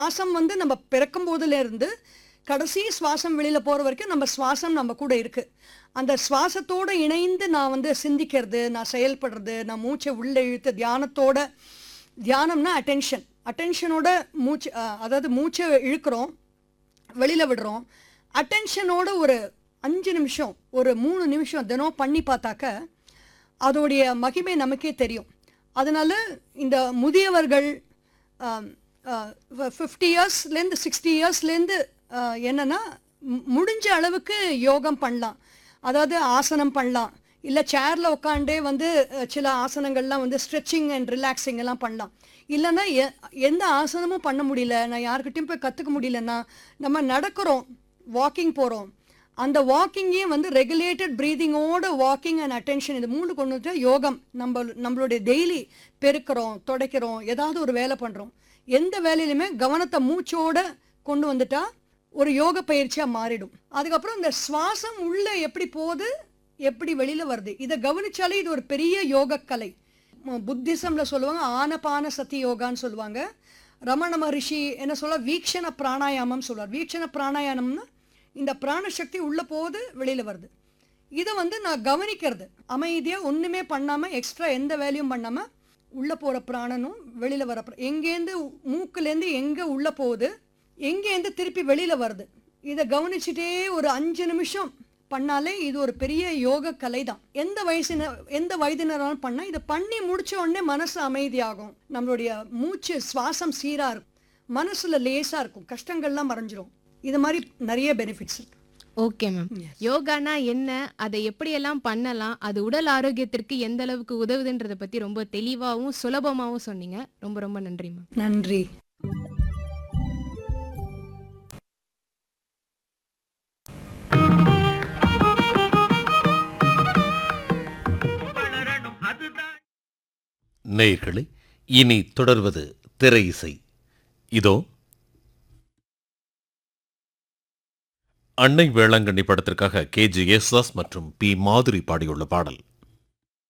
சுவாசம் வந்து நம்ம பிறக்கும் போதுல இருந்து கடைசி சுவாசம் வெளியில போற வரைக்கும் நம்ம சுவாசம் நம்ம கூட இருக்கு அந்த சுவாசத்தோட இணைந்து நான் வந்து சிந்திக்கிறது நான் செயல்படுறது நான் மூச்சை உள்ள இழுத்து தியானத்தோட தியானம்னா அட்டென்ஷன் அட்டென்ஷனோட மூச்சு அஹ், அதாவது மூச்சை இழுக்கிறோம் வெளியில விடுறோம் அட்டென்ஷனோட ஒரு அஞ்சு நிமிஷம் ஒரு மூணு நிமிஷம் தினம் பண்ணி பார்த்தாக்க அதோடைய மகிமை நமக்கே தெரியும் அதனால இந்த முதியவர்கள் ஃபிஃப்டி இயர்ஸ்லேருந்து சிக்ஸ்டி இயர்ஸ்லேருந்து என்னன்னா மு- முடிஞ்ச அளவுக்கு யோகம் பண்ணலாம் அதாவது ஆசனம் பண்ணலாம் இல்லை சேரில் உட்காண்டே வந்து அஹ், சில ஆசனங்கள்லாம் வந்து ஸ்ட்ரெச்சிங் அண்ட் ரிலாக்ஸிங் எல்லாம் பண்ணலாம் இல்லைன்னா எ- எந்த ஆசனமும் பண்ண முடியல நான் யார்கிட்டயும் போய் கற்றுக்க முடியலன்னா நம்ம நடக்கிறோம் வாக்கிங் போகிறோம் அந்த வாக்கிங்கே வந்து ரெகுலேட்டட் ப்ரீதிங்கோட வாக்கிங் அண்ட் அட்டென்ஷன் இது மூணு கொண்டு வந்து யோகம் நம்ம நம்மளுடைய டெய்லி பெருக்கிறோம் துடைக்கிறோம் ஏதாவது ஒரு வேலை பண்ணுறோம் எந்த வேலையிலுமே கவனத்தை மூச்சோட கொண்டு வந்துட்டா ஒரு யோக பயிற்சியாக மாறிடும் அதுக்கப்புறம் இந்த சுவாசம் உள்ள எப்படி போகுது எப்படி வெளியில வருது இதை கவனிச்சாலே இது ஒரு பெரிய யோக கலை ம- புத்திசம்ல சொல்லுவாங்க ஆனபான சதி யோகான்னு சொல்லுவாங்க ரமண மகரிஷி என்ன சொல்ல வீக்ஷண பிராணாயாமம் சொல்லுவார் வீக்ஷண பிராணாயாமம்னா இந்த பிராணசக்தி உள்ள போகுது வெளியில வருது இதை வந்து நான் கவனிக்கிறது அமைதியா ஒண்ணுமே பண்ணாம எக்ஸ்ட்ரா எந்த வேலையும் பண்ணாம உள்ள போற பிராணனும் வெளியில வர பிர- எங்கேருந்து மூக்குலேருந்து எங்க உள்ள போகுது எங்கேருந்து திருப்பி வெளியில வருது இதை கவனிச்சுட்டே ஒரு அஞ்சு நிமிஷம் பண்ணாலே இது ஒரு பெரிய யோக கலை தான் எந்த வயசின எந்த வயதினராலும் பண்ணா இதை பண்ணி முடிச்ச உடனே மனசு அமைதியாகும் நம்மளுடைய மூச்சு சுவாசம் சீரா இருக்கும் மனசுல லேசா இருக்கும் கஷ்டங்கள்லாம் மறைஞ்சிரும் இது மாதிரி நிறைய பெனிஃபிட்ஸ் இருக்கு ஓகே மேம் யோகானா என்ன அதை எப்படியெல்லாம் பண்ணலாம் அது உடல் ஆரோக்கியத்திற்கு எந்த அளவுக்கு உதவுதுன்றதை பத்தி ரொம்ப தெளிவாகவும் சுலபமாகவும் சொன்னீங்க ரொம்ப ரொம்ப நன்றி மேம் நன்றி நேயர்களே இனி தொடர்வது திரை இசை இதோ அன்னை வேளாங்கண்ணி படத்திற்காக கே ஜி யேசுதாஸ் மற்றும் பி மாதுரி பாடியுள்ள பாடல்